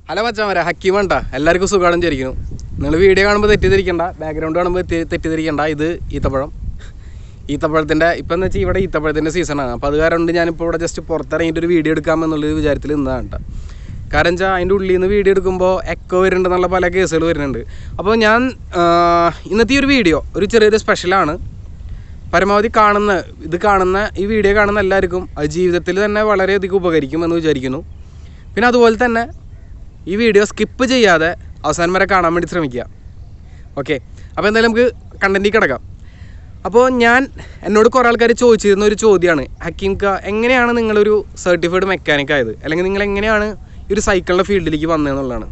hello മച്ചാമരെ ഹക്കീമണ്ടാ എല്ലാവർക്കും സുഖമാണെന്ന് വിചാരിക്കുന്നു നിങ്ങൾ വീഡിയോ കാണുമ്പോൾ തെറ്റിദ്ധരിക്കണ്ട ബാക്ക്ഗ്രൗണ്ട് കാണുമ്പോൾ തെറ്റി- തെറ്റിദ്ധരിക്കണ്ട ഇത് ഈത്തപ്പഴം ഈത്തപ്പഴത്തിൻ്റെ ഇപ്പം എന്ന് വെച്ചാൽ ഇവിടെ ഈത്തപ്പഴത്തിൻ്റെ സീസണാണ് അപ്പോൾ അത് കാരണം കൊണ്ട് ഞാനിപ്പോൾ ഇവിടെ ജസ്റ്റ് പുറത്തിറങ്ങിയിട്ട് ഒരു വീഡിയോ എടുക്കാമെന്നുള്ളൊരു വിചാരത്തിൽ നിന്നതാണ് കേട്ടോ കാരണം വെച്ചാൽ അതിൻ്റെ ഉള്ളിൽ നിന്ന് വീഡിയോ എടുക്കുമ്പോൾ എക്കോ വരുന്നുണ്ടെന്നുള്ള പല കേസുകൾ വരുന്നുണ്ട് അപ്പോൾ ഞാൻ ആ, ഇന്നത്തെ ഈ ഒരു വീഡിയോ ഒരു ചെറിയൊരു സ്പെഷ്യലാണ് പരമാവധി കാണുന്ന ഇത് കാണുന്ന ഈ വീഡിയോ കാണുന്ന എല്ലാവർക്കും അത് ജീവിതത്തിൽ തന്നെ വളരെയധികം ഉപകരിക്കും എന്ന് വിചാരിക്കുന്നു പിന്നെ അതുപോലെ തന്നെ ഈ വീഡിയോ സ്കിപ്പ് ചെയ്യാതെ അവസാനം വരെ കാണാൻ വേണ്ടി ശ്രമിക്കുക ഓക്കെ അപ്പോൾ എന്തായാലും നമുക്ക് കണ്ടൻറ്റിൽ കിടക്കാം അപ്പോൾ ഞാൻ എന്നോട് കുറേ ആൾക്കാർ ചോദിച്ചിരുന്ന ഒരു ചോദ്യമാണ് ഹക്കീം ക എങ്ങനെയാണ് നിങ്ങളൊരു സർട്ടിഫൈഡ് മെക്കാനിക് ആയത് അല്ലെങ്കിൽ നിങ്ങൾ എങ്ങനെയാണ് ഈ ഒരു സൈക്കിളിൻ്റെ ഫീൽഡിലേക്ക് വന്നതെന്നുള്ളതാണ്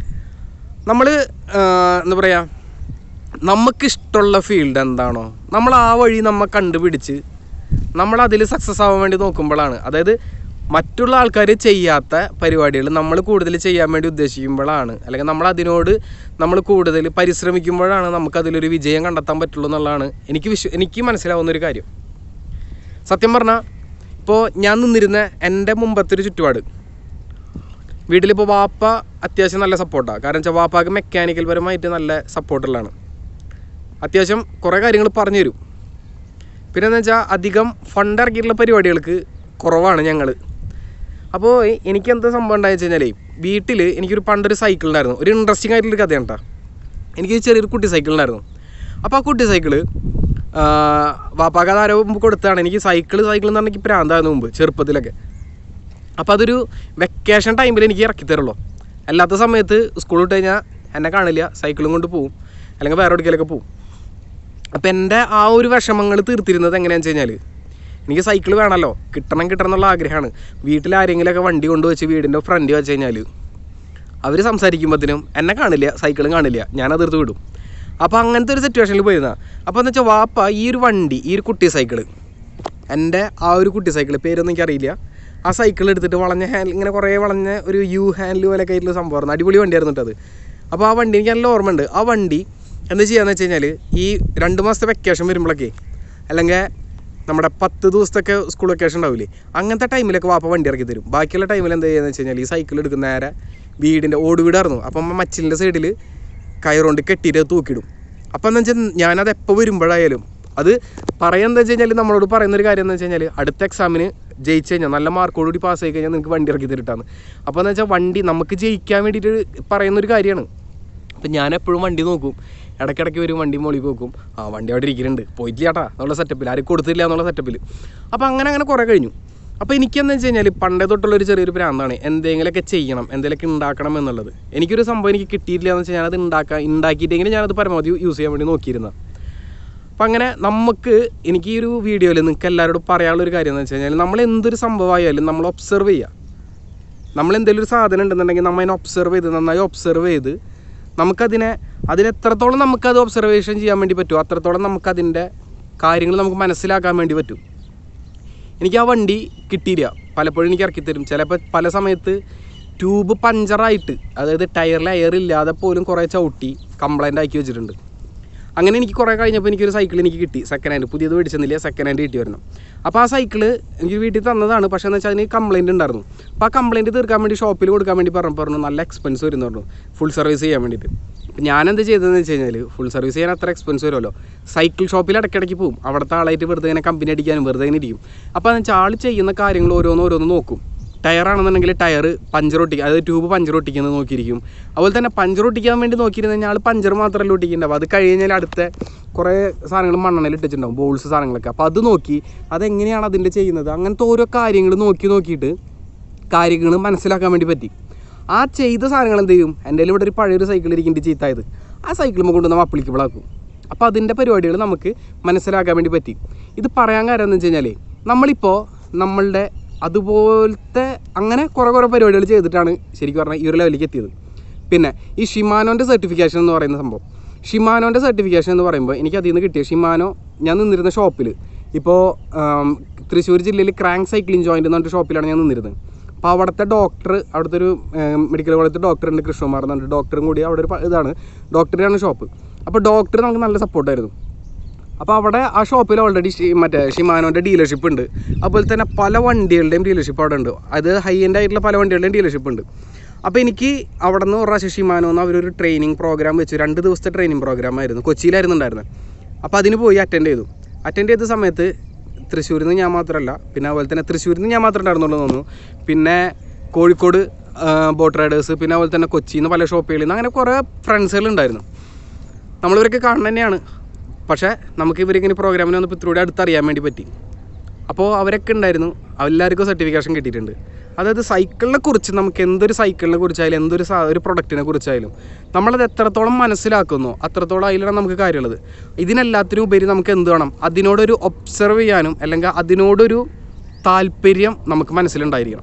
നമ്മൾ എന്താ പറയുക നമുക്കിഷ്ടമുള്ള ഫീൽഡ് എന്താണോ നമ്മൾ ആ വഴി നമ്മൾ കണ്ടുപിടിച്ച് നമ്മൾ അതിൽ സക്സസ് ആവാൻ വേണ്ടി നോക്കുമ്പോഴാണ് അതായത് മറ്റുള്ള ആൾക്കാർ ചെയ്യാത്ത പരിപാടികൾ നമ്മൾ കൂടുതൽ ചെയ്യാൻ വേണ്ടി ഉദ്ദേശിക്കുമ്പോഴാണ് അല്ലെങ്കിൽ നമ്മൾ അതിനോട് നമ്മൾ കൂടുതൽ പരിശ്രമിക്കുമ്പോഴാണ് നമുക്കതിലൊരു വിജയം കണ്ടെത്താൻ പറ്റുള്ളൂ എന്നുള്ളതാണ് എനിക്ക് വിശ്വ എനിക്ക് മനസ്സിലാവുന്ന ഒരു കാര്യം സത്യം പറഞ്ഞാൽ ഇപ്പോൾ ഞാൻ നിന്നിരുന്ന എൻ്റെ മുമ്പത്തെ ഒരു ചുറ്റുപാട് വീട്ടിലിപ്പോൾ വാപ്പ അത്യാവശ്യം നല്ല സപ്പോർട്ടാണ് കാരണം വെച്ചാൽ വാപ്പാക്ക് മെക്കാനിക്കൽ പരമായിട്ട് നല്ല സപ്പോർട്ടുള്ളതാണ് അത്യാവശ്യം കുറേ കാര്യങ്ങൾ പറഞ്ഞു തരും പിന്നെ എന്ന് വെച്ചാൽ അധികം ഫണ്ട് ഇറക്കിയിട്ടുള്ള പരിപാടികൾക്ക് കുറവാണ് ഞങ്ങൾ അപ്പോൾ എനിക്ക് എന്താ സംഭവം ഉണ്ടായെന്ന് വെച്ച് കഴിഞ്ഞാൽ വീട്ടിൽ എനിക്കൊരു പണ്ടൊരു സൈക്കിൾ ഉണ്ടായിരുന്നു ഒരു ഇൻട്രസ്റ്റിംഗ് ആയിട്ടുള്ളൊരു കഥയാണ് കേട്ടോ എനിക്ക് ചെറിയൊരു കുട്ടി സൈക്കിൾ ഉണ്ടായിരുന്നു അപ്പോൾ ആ കുട്ടി സൈക്കിള് വാപ്പാക്ക് അത് ആരോ മുമ്പ് കൊടുത്താണ് എനിക്ക് സൈക്കിൾ സൈക്കിൾ എന്ന് പറഞ്ഞാൽ എനിക്ക് പ്രാന്തായിരുന്നു മുമ്പ് ചെറുപ്പത്തിലൊക്കെ അപ്പോൾ അതൊരു വെക്കേഷൻ ടൈമിൽ എനിക്ക് ഇറക്കി തരുള്ളൂ അല്ലാത്ത സമയത്ത് സ്കൂൾ വിട്ട് കഴിഞ്ഞാൽ എന്നെ കാണില്ല സൈക്കിളും കൊണ്ട് പോവും അല്ലെങ്കിൽ വേറെ എവിടേക്കിലൊക്കെ പോവും അപ്പോൾ എൻ്റെ ആ ഒരു വിഷമങ്ങൾ തീർത്തിരുന്നത് എങ്ങനെയാണെന്ന് വെച്ച് കഴിഞ്ഞാൽ എനിക്ക് സൈക്കിൾ വേണമല്ലോ കിട്ടണം കിട്ടണം എന്നുള്ള ആഗ്രഹമാണ് വീട്ടിൽ ആരെങ്കിലുമൊക്കെ വണ്ടി കൊണ്ടുവച്ച് വീടിൻ്റെ ഫ്രണ്ട് വെച്ച് കഴിഞ്ഞാൽ അവർ സംസാരിക്കുമ്പോഴത്തേനും എന്നെ കാണില്ല സൈക്കിളും കാണില്ല ഞാൻ അതിർത്ത് വിടും അപ്പോൾ അങ്ങനത്തെ ഒരു സിറ്റുവേഷനിൽ പോയിരുന്ന അപ്പോൾ എന്ന് വെച്ചാൽ വാപ്പ ഈ ഒരു വണ്ടി ഈ ഒരു കുട്ടി സൈക്കിള് എൻ്റെ ആ ഒരു കുട്ടി സൈക്കിൾ പേരൊന്നും എനിക്കറിയില്ല ആ സൈക്കിൾ എടുത്തിട്ട് വളഞ്ഞ ഹാൻഡിൽ ഇങ്ങനെ കുറേ വളഞ്ഞ ഒരു യു ഹാൻഡിൽ പോലെയൊക്കെ ആയിട്ടുള്ള സംഭവമായിരുന്നു അടിപൊളി വണ്ടിയായിരുന്നു കേട്ടോ അത് അപ്പോൾ ആ വണ്ടി എനിക്ക് നല്ല ഓർമ്മയുണ്ട് ആ വണ്ടി എന്താ ചെയ്യാന്ന് വെച്ച് കഴിഞ്ഞാൽ ഈ രണ്ട് മാസത്തെ വെക്കേഷൻ വരുമ്പോഴൊക്കെ അല്ലെങ്കിൽ നമ്മുടെ പത്ത് ദിവസത്തൊക്കെ സ്കൂൾ വെക്കേഷൻ ഉണ്ടാവില്ലേ അങ്ങനത്തെ ടൈമിലൊക്കെ വാപ്പ വണ്ടി ഇറക്കി തരും ബാക്കിയുള്ള ടൈമിൽ എന്താ ചെയ്യുന്നത് വെച്ച് കഴിഞ്ഞാൽ ഈ സൈക്കിൾ എടുക്കുന്ന നേരെ വീടിൻ്റെ ഓട് വീടായിരുന്നു അപ്പം മച്ചിലിൻ്റെ സൈഡിൽ കയറുകൊണ്ട് കെട്ടിയിട്ട് അത് തൂക്കിയിടും അപ്പം എന്താ വെച്ചാൽ ഞാനത് എപ്പോൾ വരുമ്പോഴായാലും അത് പറയാൻ എന്താ വെച്ച് കഴിഞ്ഞാൽ നമ്മളോട് പറയുന്ന ഒരു കാര്യം എന്ന് വെച്ച് കഴിഞ്ഞാൽ അടുത്ത എക്സാമിന് ജയിച്ചു കഴിഞ്ഞാൽ നല്ല മാർക്കോട് കൂടി പാസ് ആയി കഴിഞ്ഞാൽ നിങ്ങൾക്ക് വണ്ടി ഇറക്കി തരിട്ടാണ് അപ്പോൾ എന്ന് വെച്ചാൽ വണ്ടി നമുക്ക് ജയിക്കാൻ വേണ്ടിയിട്ട് പറയുന്ന ഒരു കാര്യമാണ് അപ്പം ഞാൻ എപ്പോഴും വണ്ടി നോക്കും ഇടയ്ക്കിടയ്ക്ക് വരും വണ്ടി മോളിൽ നോക്കും ആ വണ്ടി അവിടെ ഇരിക്കുന്നുണ്ട് പോയിട്ടില്ല ചേട്ടാ എന്നുള്ള സെറ്റപ്പിൽ ആരും കൊടുത്തില്ല എന്നുള്ള സെറ്റപ്പിൽ അപ്പോൾ അങ്ങനെ അങ്ങനെ കുറേ കഴിഞ്ഞു അപ്പോൾ എനിക്കെന്ന് വെച്ച് കഴിഞ്ഞാൽ പണ്ടേ തൊട്ടുള്ള ഒരു ചെറിയൊരു പ്രാന്താണ് എന്തെങ്കിലുമൊക്കെ ചെയ്യണം എന്തെങ്കിലുമൊക്കെ ഉണ്ടാക്കണം എന്നുള്ളത് എനിക്കൊരു സംഭവം എനിക്ക് കിട്ടിയിട്ടില്ല എന്ന് വെച്ചാൽ ഞാനത് ഉണ്ടാക്കാൻ ഉണ്ടാക്കിയിട്ടെങ്കിലും ഞാനത് പരമാവധി യൂസ് ചെയ്യാൻ വേണ്ടി നോക്കിയിരുന്ന അപ്പം അങ്ങനെ നമുക്ക് എനിക്ക് ഈ ഒരു വീഡിയോയിൽ നിങ്ങൾക്ക് എല്ലാവരോടും പറയാനുള്ള ഒരു കാര്യം എന്ന് വെച്ച് കഴിഞ്ഞാൽ നമ്മൾ എന്തൊരു സംഭവമായാലും നമ്മൾ ഒബ്സർവ് ചെയ്യുക നമ്മൾ എന്തെങ്കിലും ഒരു സാധനം ഉണ്ടെന്നുണ്ടെങ്കിൽ നമ്മൾ അതിനെ ഒബ്സർവ് ചെയ്ത് നന്നായി ഒബ്സർവ് ചെയ്ത് നമുക്കതിനെ അതിനെത്രത്തോളം നമുക്കത് ഒബ്സർവേഷൻ ചെയ്യാൻ വേണ്ടി പറ്റുമോ അത്രത്തോളം നമുക്കതിൻ്റെ കാര്യങ്ങൾ നമുക്ക് മനസ്സിലാക്കാൻ വേണ്ടി പറ്റും എനിക്ക് ആ വണ്ടി കിട്ടിയില്ല പലപ്പോഴും എനിക്ക് ഇറക്കി തരും ചിലപ്പോൾ പല സമയത്ത് ട്യൂബ് പഞ്ചറായിട്ട് അതായത് ടയറിൽ എയർ ഇല്ലാതെ പോലും കുറേ ചവിട്ടി കംപ്ലൈൻ്റ് ആക്കി വെച്ചിട്ടുണ്ട് അങ്ങനെ എനിക്ക് കുറേ കഴിഞ്ഞപ്പോൾ എനിക്കൊരു സൈക്കിൾ എനിക്ക് കിട്ടി സെക്കൻഡ് ഹാൻഡ് പുതിയത് മേടിച്ചെന്നില്ല സെക്കൻഡ് ഹാൻഡ് കിട്ടി വരണം അപ്പോൾ ആ സൈക്കിള് എനിക്ക് വീട്ടിൽ തന്നതാണ് പക്ഷേ എന്ന് വെച്ചാൽ അതിന് കംപ്ലൈൻറ്റ് ഉണ്ടായിരുന്നു അപ്പോൾ ആ കംപ്ലൈൻറ്റ് തീർക്കാൻ വേണ്ടി ഷോപ്പിൽ കൊടുക്കാൻ വേണ്ടി പറഞ്ഞു പറഞ്ഞു നല്ല എക്സ്പെൻസ് വരും എന്ന് പറഞ്ഞു ഫുൾ സർവീസ് ചെയ്യാൻ വേണ്ടിയിട്ട് അപ്പോൾ ഞാനെന്ത് ചെയ്തതെന്ന് വെച്ച് കഴിഞ്ഞാൽ ഫുൾ സർവീസ് ചെയ്യാൻ അത്ര എക്സ്പെൻസ് വരുമല്ലോ സൈക്കിൾ ഷോപ്പിൽ ഇടയ്ക്കിടയ്ക്ക് പോകും അവിടുത്തെ ആളായിട്ട് വെറുതെ ഇങ്ങനെ കമ്പനി അടിക്കാനും വെറുതെ ഇങ്ങനെ ഇരിക്കും അപ്പോൾ എന്ന് വെച്ചാൽ ആൾ ചെയ്യുന്ന കാര്യങ്ങൾ ഓരോന്ന് ഓരോന്ന് നോക്കും ടയറാണെന്നുണ്ടെങ്കിൽ ടയർ പഞ്ചർ ഒട്ടിക്കുക അതായത് ട്യൂബ് പഞ്ചർ ഒട്ടിക്കുന്നത് നോക്കിയിരിക്കും അതുപോലെ തന്നെ പഞ്ചർ ഒട്ടിക്കാൻ വേണ്ടി നോക്കിയിരുന്നു കഴിഞ്ഞാൽ ആൾ പഞ്ചർ മാത്രമല്ല ഒട്ടിക്കുന്നുണ്ടാവും അത് കഴിഞ്ഞാൽ അടുത്ത കുറേ സാധനങ്ങൾ മണ്ണെണ്ണയിൽ ഇട്ടിട്ടുണ്ടാവും ബോൾസ് സാധനങ്ങളൊക്കെ അപ്പോൾ അത് നോക്കി അതെങ്ങനെയാണ് അതിൻ്റെ ചെയ്യുന്നത് അങ്ങനത്തെ ഓരോ കാര്യങ്ങൾ നോക്കി നോക്കിയിട്ട് കാര്യങ്ങൾ മനസ്സിലാക്കാൻ വേണ്ടി പറ്റി ആ ചെയ്ത സാധനങ്ങൾ എന്ത് ചെയ്യും എൻ്റെ കയ്യിൽ ഇവിടെ ഒരു പഴയൊരു സൈക്കിൾ ഇരിക്കുന്നുണ്ട് ചീത്തായത് ആ സൈക്കിൾ നമ്മൾ കൊണ്ടുവന്ന് അപ്ലിക്കബിൾ ആക്കും അപ്പോൾ അതിൻ്റെ പരിപാടികൾ നമുക്ക് മനസ്സിലാക്കാൻ വേണ്ടി പറ്റി ഇത് പറയാൻ കാര്യം എന്ന് വെച്ച് കഴിഞ്ഞാൽ നമ്മളിപ്പോൾ നമ്മളുടെ അതുപോലത്തെ അങ്ങനെ കുറേ കുറേ പരിപാടികൾ ചെയ്തിട്ടാണ് ശരിക്കും പറഞ്ഞാൽ ഈ ഒരു ലെവലിലേക്ക് എത്തിയത് പിന്നെ ഈ ഷിമാനോൻ്റെ സർട്ടിഫിക്കേഷൻ എന്ന് പറയുന്ന സംഭവം ഷിമാനോൻ്റെ സർട്ടിഫിക്കേഷൻ എന്ന് പറയുമ്പോൾ എനിക്ക് അതിൽ നിന്ന് കിട്ടിയ ഷിമാനോ ഞാൻ നിന്നിരുന്ന ഷോപ്പിൽ ഇപ്പോൾ തൃശ്ശൂർ ജില്ലയിൽ ക്രാങ്ക് സൈക്ലിംഗ് ജോയിൻ്റ് എന്ന് പറഞ്ഞിട്ട് ഷോപ്പിലാണ് ഞാൻ നിന്നിരുന്നത് അപ്പോൾ അവിടുത്തെ ഡോക്ടർ അവിടുത്തെ ഒരു മെഡിക്കൽ കോളേജത്തെ ഡോക്ടർ ഉണ്ട് കൃഷ്ണകുമാർ എന്ന് പറഞ്ഞിട്ട് ഡോക്ടറും കൂടി അവിടെ ഒരു പ- ഇതാണ് ഡോക്ടറാണ് ഷോപ്പ് അപ്പോൾ ഡോക്ടർ നമുക്ക് നല്ല സപ്പോർട്ടായിരുന്നു അപ്പോൾ അവിടെ ആ ഷോപ്പിൽ ഓൾറെഡി മറ്റേ ഷിമാനോൻ്റെ ഡീലർഷിപ്പ് ഉണ്ട് അതുപോലെ തന്നെ പല വണ്ടികളുടെയും ഡീലർഷിപ്പ് അവിടെ ഉണ്ട് അത് ഹൈ എൻഡ് ആയിട്ടുള്ള പല വണ്ടികളുടെയും ഡീലർഷിപ്പ് ഉണ്ട് അപ്പോൾ എനിക്ക് അവിടെ നിന്ന് ഒരു പ്രാവശ്യം ഷിമാനോ എന്ന് അവരൊരു ട്രെയിനിങ് പ്രോഗ്രാം വെച്ചു രണ്ട് ദിവസത്തെ ട്രെയിനിങ് പ്രോഗ്രാം ആയിരുന്നു കൊച്ചിയിലായിരുന്നു ഉണ്ടായിരുന്നത് അപ്പോൾ അതിന് പോയി അറ്റൻഡ് ചെയ്തു അറ്റൻഡ് ചെയ്ത സമയത്ത് തൃശ്ശൂരിൽ നിന്ന് ഞാൻ മാത്രമല്ല പിന്നെ അതുപോലെ തന്നെ തൃശ്ശൂരിൽ നിന്ന് ഞാൻ മാത്രമേ ഉണ്ടായിരുന്നുള്ളൂ തോന്നുന്നു പിന്നെ കോഴിക്കോട് ബോട്ട് റൈഡേഴ്സ് പിന്നെ അതുപോലെ തന്നെ കൊച്ചിയിൽ നിന്ന് പല ഷോപ്പുകളിൽ നിന്ന് അങ്ങനെ കുറേ ഫ്രണ്ട്സുകൾ ഉണ്ടായിരുന്നു നമ്മളിവരൊക്കെ കാണുന്നത് തന്നെയാണ് പക്ഷേ നമുക്ക് ഇവരിങ്ങനെ പ്രോഗ്രാമിന് വന്നപ്പോൾ ഇത്രയൂടെ അടുത്തറിയാൻ വേണ്ടി പറ്റി അപ്പോൾ അവരൊക്കെ ഉണ്ടായിരുന്നു എല്ലാവർക്കും സർട്ടിഫിക്കേഷൻ കിട്ടിയിട്ടുണ്ട് അതായത് സൈക്കിളിനെ കുറിച്ച് നമുക്ക് എന്തൊരു സൈക്കിളിനെ കുറിച്ചായാലും എന്തൊരു സാ ഒരു പ്രൊഡക്റ്റിനെ കുറിച്ചായാലും നമ്മളത് എത്രത്തോളം മനസ്സിലാക്കുന്നോ അത്രത്തോളം അതിലാണ് നമുക്ക് കാര്യമുള്ളത് ഇതിനെല്ലാത്തിനും ഉപരി നമുക്ക് എന്ത് വേണം അതിനോടൊരു ഒബ്സർവ് ചെയ്യാനും അല്ലെങ്കിൽ അതിനോടൊരു താല്പര്യം നമുക്ക് മനസ്സിലുണ്ടായിരിക്കണം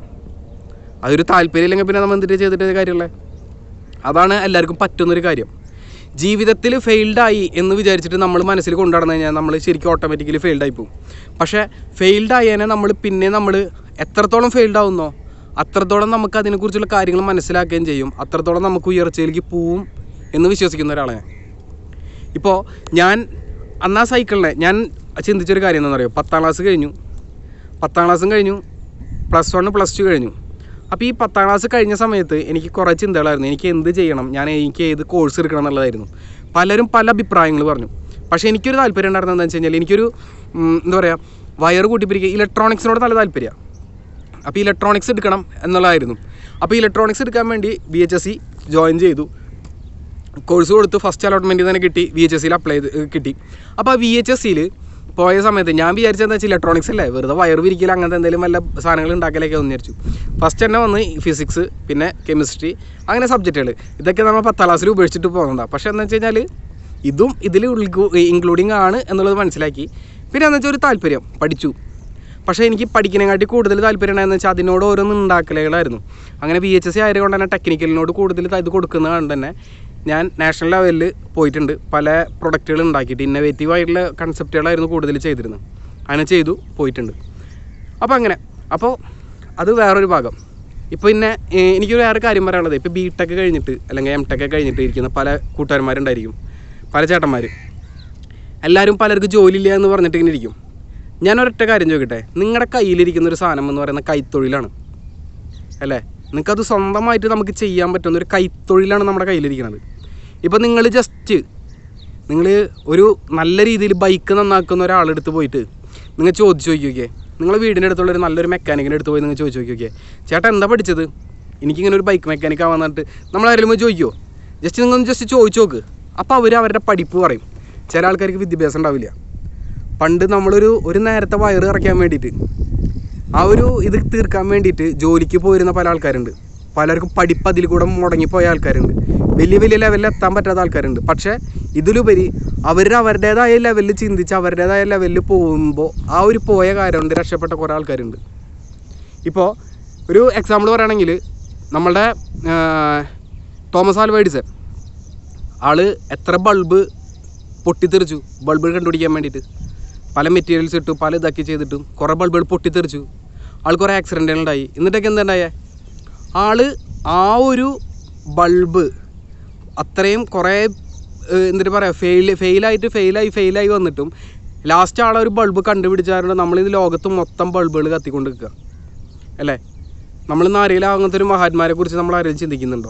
അതൊരു താല്പര്യം ഇല്ലെങ്കിൽ പിന്നെ നമ്മൾ എന്തിട്ട് ചെയ്തിട്ട് കാര്യമുള്ളത് അതാണ് എല്ലാവർക്കും പറ്റുന്നൊരു കാര്യം ജീവിതത്തിൽ ഫെയിൽഡായി എന്ന് വിചാരിച്ചിട്ട് നമ്മൾ മനസ്സിൽ കൊണ്ടുനടന്നു കഴിഞ്ഞാൽ നമ്മൾ ശരിക്കും ഓട്ടോമാറ്റിക്കലി ഫെയിൽഡായി പോകും പക്ഷേ ഫെയിൽഡ് ആയതിനെ നമ്മൾ പിന്നെ നമ്മൾ എത്രത്തോളം ഫെയിൽഡ് ആവുന്നോ അത്രത്തോളം നമുക്ക് അതിനെക്കുറിച്ചുള്ള കാര്യങ്ങൾ മനസ്സിലാക്കുകയും ചെയ്യും അത്രത്തോളം നമുക്ക് ഉയർച്ചയിലേക്ക് പോവും എന്ന് വിശ്വസിക്കുന്ന ഒരാളാണ് ഞാൻ ഇപ്പോൾ ഞാൻ അന്ന് ആ സൈക്കിളിനെ ഞാൻ ചിന്തിച്ചൊരു കാര്യം എന്താണെന്ന് അറിയോ പത്താം ക്ലാസ് കഴിഞ്ഞു പത്താം ക്ലാസ്സും കഴിഞ്ഞു പ്ലസ് വൺ പ്ലസ് ടു കഴിഞ്ഞു അപ്പോൾ ഈ പത്താം ക്ലാസ് കഴിഞ്ഞ സമയത്ത് എനിക്ക് കുറേ ചിന്തകളായിരുന്നു എനിക്ക് എന്ത് ചെയ്യണം ഞാൻ എനിക്ക് ഏത് കോഴ്സ് എടുക്കണം എന്നുള്ളതായിരുന്നു പലരും പല അഭിപ്രായങ്ങൾ പറഞ്ഞു പക്ഷേ എനിക്കൊരു താല്പര്യം ഉണ്ടായിരുന്നത് എന്താണെന്ന് വെച്ച് കഴിഞ്ഞാൽ എനിക്കൊരു ഉം, എന്താ പറയുക വയർ കൂട്ടിപ്പിരിക്കുക ഇലക്ട്രോണിക്സിനോട് നല്ല താല്പര്യമാണ് അപ്പോൾ ഇലക്ട്രോണിക്സ് എടുക്കണം എന്നുള്ളതായിരുന്നു അപ്പോൾ ഇലക്ട്രോണിക്സ് എടുക്കാൻ വേണ്ടി B H S C join ചെയ്തു കോഴ്സ് കൊടുത്ത് ഫസ്റ്റ് അലോട്ട്മെൻറ്റ് തന്നെ കിട്ടി വി എച്ച് എസ് സിയിൽ അപ്ലൈ ചെയ്ത് കിട്ടി അപ്പോൾ ആ വി എച്ച് എസ് സിയിൽ പോയ സമയത്ത് ഞാൻ വിചാരിച്ചത് എന്താ വെച്ചാൽ ഇലക്ട്രോണിക്സ് അല്ലേ വെറുതെ വയർ വിരിക്കൽ അങ്ങനത്തെ എന്തെങ്കിലും വല്ല സാധനങ്ങൾ ഉണ്ടാക്കലൊക്കെ ഒന്ന് വിചാരിച്ചു ഫസ്റ്റ് തന്നെ വന്ന് ഫിസിക്സ് പിന്നെ കെമിസ്ട്രി അങ്ങനെ സബ്ജക്റ്റുകൾ ഇതൊക്കെ നമ്മൾ പത്താം ക്ലാസ്സിൽ ഉപേക്ഷിച്ചിട്ട് പോകുന്നതാണ് പക്ഷേ എന്താ വെച്ച് കഴിഞ്ഞാൽ ഇതും ഇതിൽ ഇൻക്ലൂഡിങ് ആണ് എന്നുള്ളത് മനസ്സിലാക്കി പിന്നെ എന്താ വെച്ചാൽ ഒരു താല്പര്യം പഠിച്ചു പക്ഷേ എനിക്ക് പഠിക്കുന്നതിനെക്കാട്ടി കൂടുതൽ താല്പര്യം ഉണ്ടായെന്ന് വെച്ചാൽ അതിനോട് ഓരോന്ന് ഉണ്ടാക്കലുകളായിരുന്നു അങ്ങനെ ബി എച്ച് എസ് സി ആയതുകൊണ്ട് തന്നെ ടെക്നിക്കലിനോട് കൂടുതൽ ഇത് കൊടുക്കുന്നത് കൊണ്ട് തന്നെ ഞാൻ നാഷണൽ ലെവലിൽ പോയിട്ടുണ്ട് പല പ്രൊഡക്റ്റുകൾ ഉണ്ടാക്കിയിട്ട് ഇന്നവേറ്റീവ് ആയിട്ടുള്ള കൺസെപ്റ്റുകളായിരുന്നു കൂടുതൽ ചെയ്തിരുന്നത് അങ്ങനെ ചെയ്തു പോയിട്ടുണ്ട് അപ്പോൾ അങ്ങനെ അപ്പോൾ അത് വേറൊരു ഭാഗം ഇപ്പോൾ പിന്നെ ഏഹ്, എനിക്ക് വേറെ കാര്യം പറയാനുള്ളത് ഇപ്പോൾ ബി ടെക് കഴിഞ്ഞിട്ട് അല്ലെങ്കിൽ എം ടെക് കഴിഞ്ഞിട്ട് ഇരിക്കുന്ന പല കൂട്ടുകാരന്മാരുണ്ടായിരിക്കും പല ചേട്ടന്മാർ എല്ലാവരും പലർക്ക് ജോലിയില്ല എന്ന് പറഞ്ഞിട്ട് ഇങ്ങനെ ഇരിക്കും ഞാൻ ഒരൊറ്റ കാര്യം ചോദിക്കട്ടെ നിങ്ങളുടെ കയ്യിലിരിക്കുന്ന ഒരു സാധനം എന്ന് പറയുന്ന കൈത്തൊഴിലാണ് അല്ലേ നിങ്ങൾക്കത് സ്വന്തമായിട്ട് നമുക്ക് ചെയ്യാൻ പറ്റുന്ന ഒരു കൈത്തൊഴിലാണ് നമ്മുടെ കയ്യിലിരിക്കുന്നത് ഇപ്പോൾ നിങ്ങൾ ജസ്റ്റ് നിങ്ങൾ ഒരു നല്ല രീതിയിൽ ബൈക്ക് നന്നാക്കുന്ന ഒരാളെടുത്ത് പോയിട്ട് നിങ്ങൾ ചോദിച്ചു നോക്കിയോക്കേ നിങ്ങളെ വീടിൻ്റെ അടുത്തുള്ള ഒരു നല്ലൊരു മെക്കാനിക്കിൻ്റെ അടുത്ത് പോയി നിങ്ങൾ ചോദിച്ചു നോക്കിയോക്കേ ചേട്ടാ എന്താ പഠിച്ചത് എനിക്കിങ്ങനെ ഒരു ബൈക്ക് മെക്കാനിക് ആവാൻ പറഞ്ഞിട്ട് നമ്മൾ ആരെങ്കിലും പോയി ചോദിക്കുമോ ജസ്റ്റ് നിങ്ങളൊന്ന് ജസ്റ്റ് ചോദിച്ചു നോക്ക് അപ്പോൾ അവർ അവരുടെ പഠിപ്പ് പറയും ചില ആൾക്കാർക്ക് വിദ്യാഭ്യാസം ഉണ്ടാവില്ല പണ്ട് നമ്മളൊരു ഒരു നേരത്തെ വയറ് ഇറക്കാൻ വേണ്ടിയിട്ട് ആ ഒരു ഇത് തീർക്കാൻ വേണ്ടിയിട്ട് ജോലിക്ക് പോയിരുന്ന പല ആൾക്കാരുണ്ട് പലർക്കും പഠിപ്പ് അതിൽ കൂടെ മുടങ്ങിപ്പോയ ആൾക്കാരുണ്ട് വലിയ വലിയ ലെവലിൽ എത്താൻ പറ്റാത്ത ആൾക്കാരുണ്ട് പക്ഷേ ഇതിലുപരി അവർ അവരുടേതായ ലെവലിൽ ചിന്തിച്ച് അവരുടേതായ ലെവലിൽ പോകുമ്പോൾ ആ ഒരു പോയ കാര്യം കൊണ്ട് രക്ഷപ്പെട്ട കുറേ ആൾക്കാരുണ്ട് ഇപ്പോൾ ഒരു എക്സാമ്പിൾ പറയുകയാണെങ്കിൽ നമ്മളുടെ ആ, തോമസ് ആൽവ എഡിസൺ ആള് എത്ര ബൾബ് പൊട്ടിത്തെറിച്ചു ബൾബ് കണ്ടുപിടിക്കാൻ വേണ്ടിയിട്ട് പല മെറ്റീരിയൽസ് ഇട്ടു പല ഇതാക്കി ചെയ്തിട്ടും കുറേ ബൾബുകൾ പൊട്ടിത്തെറിച്ചു ആൾ കുറേ ആക്സിഡൻറ്റുകൾ ഉണ്ടായി എന്നിട്ടൊക്കെ എന്താ ഉണ്ടായേ ആള് ആ ഒരു ബൾബ് അത്രയും കുറേ ഏഹ്, എന്നിട്ട് പറയാം ഫെയിൽ ഫെയിലായിട്ട് ഫെയിലായി ഫെയിലായി വന്നിട്ടും ലാസ്റ്റ് ആളെ ഒരു ബൾബ് കണ്ടുപിടിച്ചാറുണ്ട് നമ്മളിത് ലോകത്ത് മൊത്തം ബൾബുകൾ കത്തിക്കൊണ്ട് നിൽക്കുക അല്ലേ നമ്മളിന്ന് ആരെങ്കിലും അങ്ങനത്തെ ഒരു മഹാന്മാരെ കുറിച്ച് നമ്മൾ ആരെങ്കിലും ചിന്തിക്കുന്നുണ്ടോ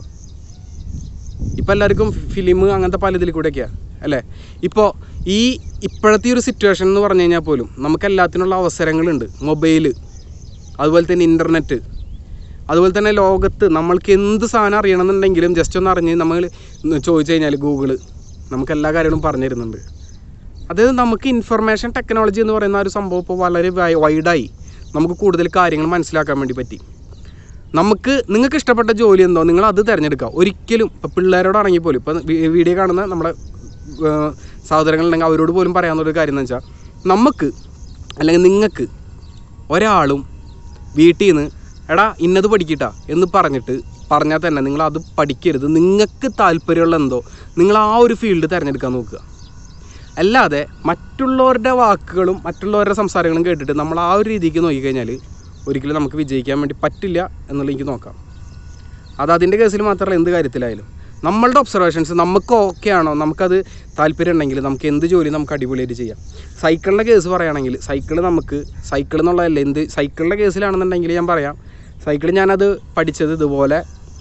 ഇപ്പം എല്ലാവർക്കും ഫിലിം അങ്ങനത്തെ പല ഇതിൽ കൂടെയൊക്കെയാണ് അല്ലേ ഇപ്പോൾ ഈ ഇപ്പോഴത്തെ ഈ ഒരു സിറ്റുവേഷൻ എന്ന് പറഞ്ഞു കഴിഞ്ഞാൽ പോലും നമുക്ക് എല്ലാത്തിനുള്ള അവസരങ്ങളുണ്ട് മൊബൈൽ അതുപോലെ തന്നെ ഇൻ്റർനെറ്റ് അതുപോലെ തന്നെ ലോകത്ത് നമ്മൾക്ക് എന്ത് സാധനം അറിയണമെന്നുണ്ടെങ്കിലും ജസ്റ്റ് ഒന്ന് അറിഞ്ഞ് നമ്മൾ ചോദിച്ചു കഴിഞ്ഞാൽ ഗൂഗിള് നമുക്ക് എല്ലാ കാര്യങ്ങളും പറഞ്ഞു തരുന്നുണ്ട് അതായത് നമുക്ക് ഇൻഫർമേഷൻ ടെക്നോളജി എന്ന് പറയുന്ന ആ ഒരു സംഭവം ഇപ്പോൾ വളരെ വൈ- വൈഡായി നമുക്ക് കൂടുതൽ കാര്യങ്ങൾ മനസ്സിലാക്കാൻ വേണ്ടി പറ്റി നമുക്ക് നിങ്ങൾക്ക് ഇഷ്ടപ്പെട്ട ജോലി എന്തോ നിങ്ങൾ അത് തിരഞ്ഞെടുക്കുക ഒരിക്കലും ഇപ്പോൾ പിള്ളേരോടാണെങ്കിൽ പോലും ഇപ്പോൾ വീഡിയോ കാണുന്ന നമ്മുടെ ഏർ, സഹോദരങ്ങളുണ്ടെങ്കിൽ അവരോട് പോലും പറയാവുന്ന കാര്യം എന്ന് വെച്ചാൽ നമുക്ക് അല്ലെങ്കിൽ നിങ്ങൾക്ക് ഒരാളും വീട്ടിൽ നിന്ന് എടാ ഇന്നത് പഠിക്കട്ടാ എന്ന് പറഞ്ഞിട്ട് പറഞ്ഞാൽ തന്നെ നിങ്ങൾ അത് പഠിക്കരുത് നിങ്ങൾക്ക് താല്പര്യമുള്ള എന്തോ നിങ്ങൾ ആ ഒരു ഫീൽഡ് തിരഞ്ഞെടുക്കാൻ നോക്കുക അല്ലാതെ മറ്റുള്ളവരുടെ വാക്കുകളും മറ്റുള്ളവരുടെ സംസാരങ്ങളും കേട്ടിട്ട് നമ്മൾ ആ ഒരു രീതിക്ക് നോക്കിക്കഴിഞ്ഞാൽ ഒരിക്കലും നമുക്ക് വിജയിക്കാൻ വേണ്ടി പറ്റില്ല എന്നുള്ളത് എനിക്ക് നോക്കാം അത് അതിൻ്റെ കേസിൽ മാത്രമല്ല എന്ത് കാര്യത്തിലായാലും നമ്മളുടെ ഒബ്സർവേഷൻസ് നമുക്ക് ഓക്കെ ആണോ നമുക്കത് താല്പര്യം ഉണ്ടെങ്കിൽ നമുക്ക് എന്ത് ജോലി നമുക്ക് അടിപൊളിയായിട്ട് ചെയ്യാം സൈക്കിളിൻ്റെ കേസ് പറയുകയാണെങ്കിൽ സൈക്കിൾ നമുക്ക് സൈക്കിൾ എന്നുള്ളതല്ല എന്ത് സൈക്കിളിൻ്റെ കേസിലാണെന്നുണ്ടെങ്കിൽ ഞാൻ പറയാം സൈക്കിൾ ഞാനത് പഠിച്ചത് ഇതുപോലെ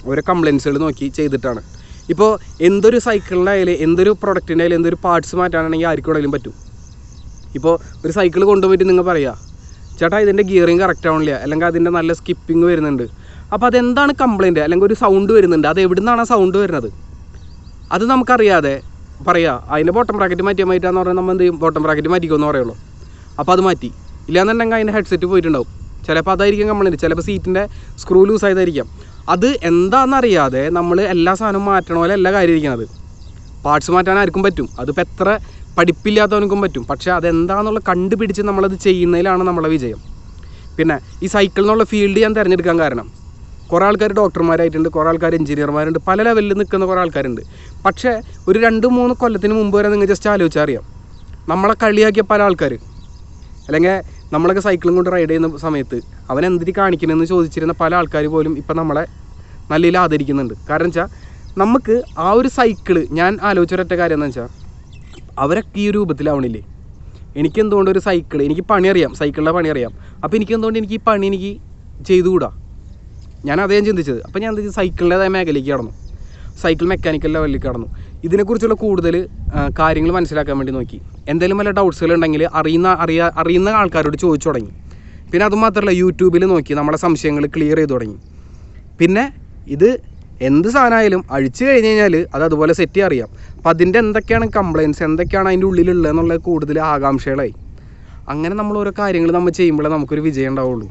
ഓരോ കംപ്ലയിൻസുകൾ നോക്കി ചെയ്തിട്ടാണ് ഇപ്പോൾ എന്തൊരു സൈക്കിളിൻ്റെ ആയാലും എന്തൊരു പ്രൊഡക്റ്റിൻ്റെ ആയാലും എന്തൊരു പാർട്സ് മാറ്റാനാണെങ്കിൽ ആർക്കും വേണമെങ്കിലും പറ്റും ഇപ്പോൾ ഒരു സൈക്കിൾ കൊണ്ടുപോയിട്ട് നിങ്ങൾ പറയുക ചേട്ടാ ഇതിൻ്റെ ഗിയറിങ് കറക്റ്റ് ആവണില്ല അല്ലെങ്കിൽ അതിൻ്റെ നല്ല സ്കിപ്പിംഗ് വരുന്നുണ്ട് അപ്പോൾ അതെന്താണ് കംപ്ലയിൻറ്റ് അല്ലെങ്കിൽ ഒരു സൗണ്ട് വരുന്നുണ്ട് അത് എവിടെ നിന്നാണ് ആ സൗണ്ട് വരുന്നത് അത് നമുക്കറിയാതെ പറയാ അതിൻ്റെ ബോട്ടം ബ്രാക്കറ്റ് മാറ്റിയാൽ മാറ്റാന്ന് പറഞ്ഞാൽ നമ്മൾ എന്ത് ചെയ്യും ബോട്ടം ബ്രാക്കറ്റ് മാറ്റിക്കുമെന്ന് പറയുള്ളൂ അപ്പോൾ അത് മാറ്റി ഇല്ലാന്നുണ്ടെങ്കിൽ അതിൻ്റെ ഹെഡ്സെറ്റ് പോയിട്ടുണ്ടാവും ചിലപ്പോൾ അതായിരിക്കും കംപ്ലൈൻറ്റ് ചിലപ്പോൾ സീറ്റിൻ്റെ സ്ക്രൂ ലൂസ് ആയതായിരിക്കാം അത് എന്താണെന്നറിയാതെ നമ്മൾ എല്ലാ സാധനവും മാറ്റണ പോലെ എല്ലാ കാര്യം ഇരിക്കുന്നത് പാർട്സ് മാറ്റാൻ ആർക്കും പറ്റും അതിപ്പോൾ എത്ര പഠിപ്പില്ലാത്തവനക്കും പറ്റും പക്ഷേ അതെന്താണെന്നുള്ള കണ്ടുപിടിച്ച് നമ്മളത് ചെയ്യുന്നതിലാണ് നമ്മളെ വിജയം പിന്നെ ഈ സൈക്കിൾ എന്നുള്ള ഫീൽഡ് ഞാൻ തിരഞ്ഞെടുക്കാൻ കാരണം കുറേ ആൾക്കാർ ഡോക്ടർമാരായിട്ടുണ്ട് കുറേ ആൾക്കാർ എഞ്ചിനീയർമാരുണ്ട് പല ലെവലിൽ നിൽക്കുന്ന കുറേ ആൾക്കാരുണ്ട് പക്ഷേ ഒരു രണ്ട് മൂന്ന് കൊല്ലത്തിന് മുമ്പ് വരെ നിങ്ങൾ ജസ്റ്റ് ആലോചിച്ചാൽ അറിയാം നമ്മളെ കളിയാക്കിയ പല ആൾക്കാർ അല്ലെങ്കിൽ നമ്മളൊക്കെ സൈക്കിളും കൊണ്ട് റൈഡ് ചെയ്യുന്ന സമയത്ത് അവൻ എന്തിന് കാണിക്കണമെന്ന് ചോദിച്ചിരുന്ന പല ആൾക്കാർ പോലും ഇപ്പം നമ്മളെ നല്ല രീതിയിൽ ആദരിക്കുന്നുണ്ട് കാരണം വെച്ചാൽ നമുക്ക് ആ ഒരു സൈക്കിള് ഞാൻ ആലോചിച്ചൊരൊറ്റ കാര്യം എന്ന് വെച്ചാൽ അവരൊക്കെ ഈ രൂപത്തിലാവണില്ലേ എനിക്ക് എന്തുകൊണ്ട് ഒരു സൈക്കിൾ എനിക്ക് പണി അറിയാം സൈക്കിളിലെ പണി അറിയാം അപ്പോൾ എനിക്ക് എന്തുകൊണ്ട് എനിക്ക് ഈ പണി എനിക്ക് ചെയ്തുകൂടാ ഞാൻ അതേ ചിന്തിച്ചത് അപ്പോൾ ഞാൻ എന്താ വെച്ചാൽ സൈക്കിളിൻ്റെതായ മേഖലയ്ക്ക് കടന്നു സൈക്കിൾ മെക്കാനിക്കൽ ലെവലിൽ കടന്നു ഇതിനെക്കുറിച്ചുള്ള കൂടുതൽ കാര്യങ്ങൾ മനസ്സിലാക്കാൻ വേണ്ടി നോക്കി എന്തെങ്കിലും വല്ല ഡൗട്ട്സുകൾ ഉണ്ടെങ്കിൽ അറിയുന്ന അറിയാ അറിയുന്ന ആൾക്കാരോട് ചോദിച്ചു തുടങ്ങി പിന്നെ അതുമാത്രമല്ല യൂട്യൂബിൽ നോക്കി നമ്മളെ സംശയങ്ങൾ ക്ലിയർ ചെയ്ത് തുടങ്ങി പിന്നെ ഇത് എന്ത് സാധനമായാലും അഴിച്ചു കഴിഞ്ഞ് കഴിഞ്ഞാൽ അത് അതുപോലെ സെറ്റ് ചെയ്യാൻ അറിയാം അപ്പം അതിൻ്റെ എന്തൊക്കെയാണ് കംപ്ലയിൻസ് എന്തൊക്കെയാണ് അതിൻ്റെ ഉള്ളിലുള്ളത് എന്നുള്ളത് കൂടുതൽ ആകാംക്ഷകളായി അങ്ങനെ നമ്മൾ ഓരോ കാര്യങ്ങൾ നമ്മൾ ചെയ്യുമ്പോഴേ നമുക്കൊരു വിജയം ഉണ്ടാവുള്ളൂ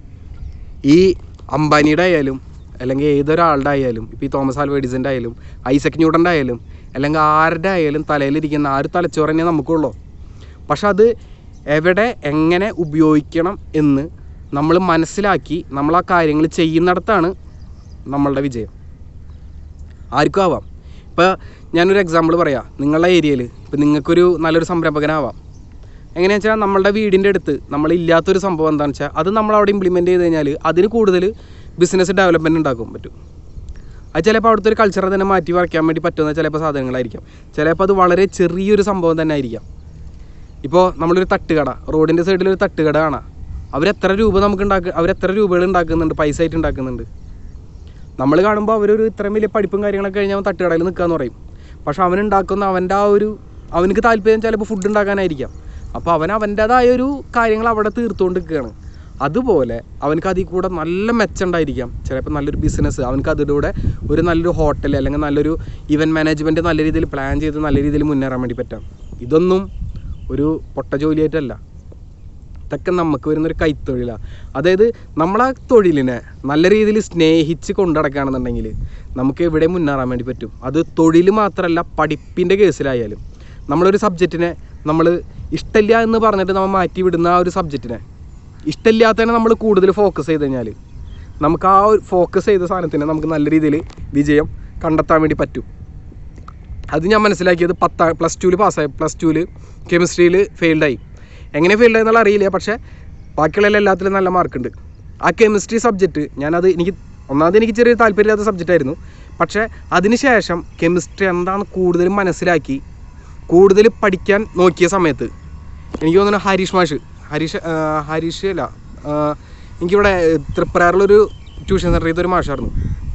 ഈ അംബാനിയുടെ ആയാലും അല്ലെങ്കിൽ ഏതൊരാളുടെ ആയാലും ഇപ്പോൾ ഈ തോമസ് ആൽവ എഡിസൻ്റെ ആയാലും ഐസക് ന്യൂട്ടൻ്റെ ആയാലും അല്ലെങ്കിൽ ആരുടെ ആയാലും തലയിലിരിക്കുന്ന ആ ഒരു തലച്ചോറ് തന്നെ നമുക്കുള്ളൂ പക്ഷെ അത് എവിടെ എങ്ങനെ ഉപയോഗിക്കണം എന്ന് നമ്മൾ മനസ്സിലാക്കി നമ്മൾ ആ കാര്യങ്ങൾ ചെയ്യുന്നിടത്താണ് നമ്മളുടെ വിജയം ആർക്കും ആവാം ഇപ്പോൾ ഞാനൊരു എക്സാമ്പിൾ പറയാം നിങ്ങളുടെ ഏരിയയിൽ ഇപ്പോൾ നിങ്ങൾക്കൊരു നല്ലൊരു സംരംഭകനാവാം എങ്ങനെയാണെന്ന് വെച്ചാൽ നമ്മളുടെ വീടിൻ്റെ അടുത്ത് നമ്മളില്ലാത്തൊരു സംഭവം എന്താണെന്ന് വെച്ചാൽ അത് നമ്മൾ അവിടെ ഇംപ്ലിമെൻറ്റ് ചെയ്ത് കഴിഞ്ഞാൽ അതിന് കൂടുതൽ ബിസിനസ് ഡെവലപ്മെൻറ്റ് ഉണ്ടാക്കാൻ പറ്റും അത് ചിലപ്പോൾ അവിടുത്തെ ഒരു കൾച്ചറെ തന്നെ മാറ്റി വയ്ക്കാൻ വേണ്ടി പറ്റുന്ന ചിലപ്പോൾ സാധനങ്ങളായിരിക്കാം ചിലപ്പോൾ അത് വളരെ ചെറിയൊരു സംഭവം തന്നെ ആയിരിക്കാം ഇപ്പോൾ നമ്മളൊരു തട്ടുകട റോഡിൻ്റെ സൈഡിൽ ഒരു തട്ടുകട കാണാം അവരെത്ര രൂപ നമുക്ക് ഉണ്ടാക്കുക അവരെത്ര രൂപകൾ ഉണ്ടാക്കുന്നുണ്ട് പൈസ ആയിട്ട് ഉണ്ടാക്കുന്നുണ്ട് നമ്മൾ കാണുമ്പോൾ അവരൊരു ഇത്രയും വലിയ പഠിപ്പും കാര്യങ്ങളൊക്കെ കഴിഞ്ഞാൽ അവൻ തട്ടുകടയിൽ നിൽക്കാന്ന് പറയും പക്ഷെ അവൻ ഉണ്ടാക്കുന്ന അവൻ്റെ ആ ഒരു അവനക്ക് താല്പര്യം ചിലപ്പോൾ ഫുഡ് ഉണ്ടാക്കാനായിരിക്കാം അപ്പോൾ അവൻ അവൻ്റേതായ ഒരു കാര്യങ്ങൾ അവിടെ തീർത്തുകൊണ്ട് നിൽക്കുകയാണ് അതുപോലെ അവനക്ക് അതിൽ കൂടെ നല്ല മെച്ചമുണ്ടായിരിക്കാം ചിലപ്പോൾ നല്ലൊരു ബിസിനസ് അവനക്ക് അതിലൂടെ ഒരു നല്ലൊരു ഹോട്ടൽ അല്ലെങ്കിൽ നല്ലൊരു ഇവൻറ്റ് മാനേജ്മെൻറ്റ് നല്ല രീതിയിൽ പ്ലാൻ ചെയ്ത് നല്ല രീതിയിൽ മുന്നേറാൻ വേണ്ടി പറ്റാം ഇതൊന്നും ഒരു പൊട്ട ജോലിയായിട്ടല്ല ഇതൊക്കെ നമുക്ക് വരുന്നൊരു കൈത്തൊഴിലാണ് അതായത് നമ്മളാ തൊഴിലിനെ നല്ല രീതിയിൽ സ്നേഹിച്ച് കൊണ്ടുനടക്കുകയാണെന്നുണ്ടെങ്കിൽ നമുക്ക് എവിടെ മുന്നേറാൻ വേണ്ടി പറ്റും അത് തൊഴിൽ മാത്രമല്ല പഠിപ്പിൻ്റെ കേസിലായാലും നമ്മളൊരു സബ്ജക്റ്റിനെ നമ്മൾ ഇഷ്ടമില്ല എന്ന് പറഞ്ഞിട്ട് നമ്മൾ മാറ്റി വിടുന്ന ആ ഒരു സബ്ജക്റ്റിനെ ഇഷ്ടമില്ലാത്തതിനെ നമ്മൾ കൂടുതൽ ഫോക്കസ് ചെയ്ത് കഴിഞ്ഞാൽ നമുക്ക് ആ ഒരു ഫോക്കസ് ചെയ്ത സാധനത്തിനെ നമുക്ക് നല്ല രീതിയിൽ വിജയം കണ്ടെത്താൻ വേണ്ടി പറ്റും അത് ഞാൻ മനസ്സിലാക്കിയത് പത്താം പ്ലസ് ടുവിൽ പാസ്സായി പ്ലസ് ടുവിൽ കെമിസ്ട്രിയിൽ ഫെയിൽഡായി എങ്ങനെ ഫെയിൽഡ് എന്നുള്ള അറിയില്ല പക്ഷേ ബാക്കിയുള്ള എല്ലാത്തിലും നല്ല മാർക്കുണ്ട് ആ കെമിസ്ട്രി സബ്ജക്റ്റ് ഞാനത് എനിക്ക് ഒന്നാമത് എനിക്ക് ചെറിയ താല്പര്യമില്ലാത്ത സബ്ജക്റ്റ് ആയിരുന്നു പക്ഷേ അതിനുശേഷം കെമിസ്ട്രി എന്താണെന്ന് കൂടുതൽ മനസ്സിലാക്കി കൂടുതൽ പഠിക്കാൻ നോക്കിയ സമയത്ത് എനിക്ക് തോന്നുന്നു ഹരീഷ് മാഷ് ഹരീഷ് ആ, ഹരീഷ് അല്ല ആ, എനിക്കിവിടെ തൃപ്രയാറിലൊരു ട്യൂഷൻ സെൻ്റർ ചെയ്തൊരു മാഷായിരുന്നു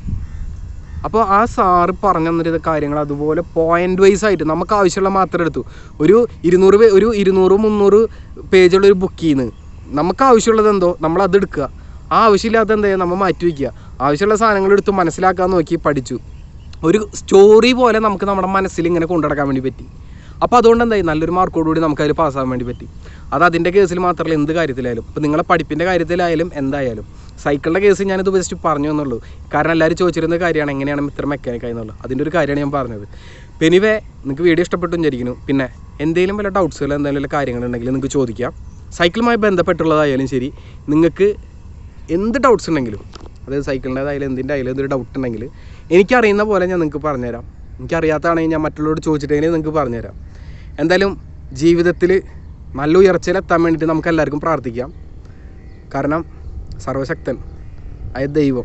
അപ്പോൾ ആ സാറ് പറഞ്ഞു തന്നിരുന്ന കാര്യങ്ങൾ അതുപോലെ പോയിന്റ് വൈസ് ആയിട്ട് നമുക്ക് ആവശ്യമുള്ള മാത്രം എടുത്തു ഒരു ഇരുന്നൂറ് പേ- ഒരു ഇരുന്നൂറ് മുന്നൂറ് പേജുള്ള ഒരു ബുക്കിൽ നിന്ന് നമുക്ക് ആവശ്യമുള്ളത് എന്തോ നമ്മൾ അത് എടുക്കുക ആ ആവശ്യമില്ലാത്ത എന്താ ചെയ്യുക നമ്മൾ മാറ്റി വയ്ക്കുക ആവശ്യമുള്ള സാധനങ്ങൾ എടുത്ത് മനസ്സിലാക്കാൻ നോക്കി പഠിച്ചു ഒരു സ്റ്റോറി പോലെ നമുക്ക് നമ്മുടെ മനസ്സിൽ ഇങ്ങനെ കൊണ്ടുനടക്കാൻ വേണ്ടി പറ്റി അപ്പോൾ അതുകൊണ്ട് എന്തായി നല്ലൊരു മാർക്കോടുകൂടി നമുക്ക് അതിൽ പാസ്സാകാൻ വേണ്ടി പറ്റി അത് അതിൻ്റെ കേസിൽ മാത്രമല്ല എന്ത് കാര്യത്തിലായാലും ഇപ്പോൾ നിങ്ങളെ പഠിപ്പിൻ്റെ കാര്യത്തിലായാലും എന്തായാലും സൈക്കിളിൻ്റെ കേസ് ഞാനിത് ജസ്റ്റ് പറഞ്ഞു എന്നുള്ളൂ കാരണം എല്ലാവരും ചോദിച്ചിരുന്ന കാര്യമാണ് എങ്ങനെയാണ് ഇത്ര മെക്കാനിക് ആയെന്നുള്ളത് അതിൻ്റെ ഒരു കാര്യമാണ് ഞാൻ പറഞ്ഞത് പെനിവേ നിങ്ങൾക്ക് വീഡിയോ ഇഷ്ടപ്പെട്ടു വിചാരിക്കുന്നു പിന്നെ എന്തെങ്കിലും വല്ല ഡൗട്ട്സുകൾ എന്തെങ്കിലും വല്ല കാര്യങ്ങളുണ്ടെങ്കിൽ നിങ്ങൾക്ക് ചോദിക്കാം സൈക്കിളുമായി ബന്ധപ്പെട്ടുള്ളതായാലും ശരി നിങ്ങൾക്ക് എന്ത് ഡൗട്ട്സ് ഉണ്ടെങ്കിലും അതായത് സൈക്കിളിൻ്റെതായാലും എന്തിൻ്റെ ആയാലും എന്തൊരു ഡൗട്ട് ഉണ്ടെങ്കിൽ എനിക്കറിയുന്ന പോലെ ഞാൻ നിങ്ങൾക്ക് പറഞ്ഞുതരാം എനിക്കറിയാത്തതാണെങ്കിൽ ഞാൻ മറ്റുള്ളവരോട് ചോദിച്ചിട്ടെങ്കിൽ നിങ്ങൾക്ക് പറഞ്ഞുതരാം എന്തായാലും ജീവിതത്തിൽ നല്ല ഉയർച്ചയിലെത്താൻ വേണ്ടിയിട്ട് നമുക്ക് എല്ലാവർക്കും പ്രാർത്ഥിക്കാം കാരണം സർവശക്തൻ അയ ദൈവം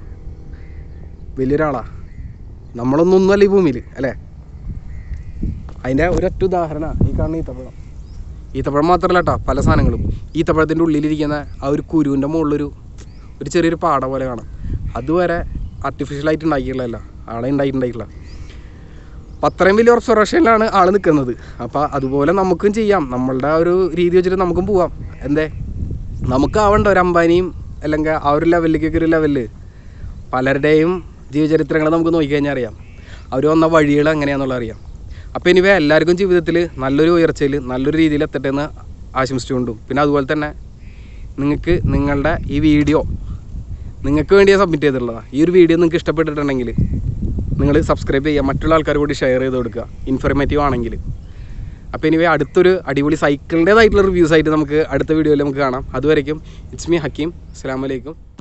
വലിയൊരാളാണ് നമ്മളൊന്നും ഒന്നുമല്ല ഈ ഭൂമിയിൽ അല്ലേ അതിൻ്റെ ഒരൊറ്റ ഉദാഹരണമാണ് ഈ കാണുന്ന ഈത്തപ്പഴം ഈത്തപ്പഴം മാത്രമല്ല കേട്ടോ പല സാധനങ്ങളും ഈത്തപ്പഴത്തിൻ്റെ ഉള്ളിലിരിക്കുന്ന ആ ഒരു കുരുവിൻ്റെ മുകളിലൊരു ഒരു ചെറിയൊരു പാട പോലെ കാണാം അതുവരെ ആർട്ടിഫിഷ്യലായിട്ട് ഉണ്ടാക്കിയിട്ടുള്ളതല്ല ആളെ ഉണ്ടായിട്ടുണ്ടായിട്ടില്ല അപ്പം അത്രയും വലിയ ഒബ്സർവേഷനിലാണ് ആൾ നിൽക്കുന്നത് അപ്പോൾ അതുപോലെ നമുക്കും ചെയ്യാം നമ്മളുടെ ആ ഒരു രീതി വെച്ചിട്ട് നമുക്കും പോവാം എന്തേ നമുക്കാവണ്ട ഒരു അംബാനിയും അല്ലെങ്കിൽ ആ ഒരു ലെവലിലേക്കൊക്കെ ഒരു ലെവലിൽ പലരുടെയും ജീവചരിത്രങ്ങൾ നമുക്ക് നോക്കിക്കഴിഞ്ഞാൽ അറിയാം അവർ വന്ന വഴികൾ എങ്ങനെയാണെന്നുള്ളത് അറിയാം അപ്പോൾ ഇനിവേ എല്ലാവർക്കും ജീവിതത്തിൽ നല്ലൊരു ഉയർച്ചയിൽ നല്ലൊരു രീതിയിൽ എത്തട്ടെ എന്ന് ആശംസിച്ചുകൊണ്ടും പിന്നെ അതുപോലെ തന്നെ നിങ്ങൾക്ക് നിങ്ങളുടെ ഈ വീഡിയോ നിങ്ങൾക്ക് വേണ്ടിയാണ് സബ്മിറ്റ് ചെയ്തിട്ടുള്ളതാണ് ഈ ഒരു വീഡിയോ നിങ്ങൾക്ക് ഇഷ്ടപ്പെട്ടിട്ടുണ്ടെങ്കിൽ നിങ്ങൾ സബ്സ്ക്രൈബ് ചെയ്യുക മറ്റുള്ള ആൾക്കാർ കൂടി ഷെയർ ചെയ്ത് കൊടുക്കുക ഇൻഫർമേറ്റീവ് ആണെങ്കിൽ അപ്പോൾ ഇനിവേ അടുത്തൊരു അടിപൊളി സൈക്കിളിൻ്റേതായിട്ടുള്ള റിവ്യൂസ് ആയിട്ട് നമുക്ക് അടുത്ത വീഡിയോയിൽ നമുക്ക് കാണാം അതുവരയ്ക്കും ഇറ്റ്സ് മീ ഹക്കീം അസ്സാം വലൈക്കും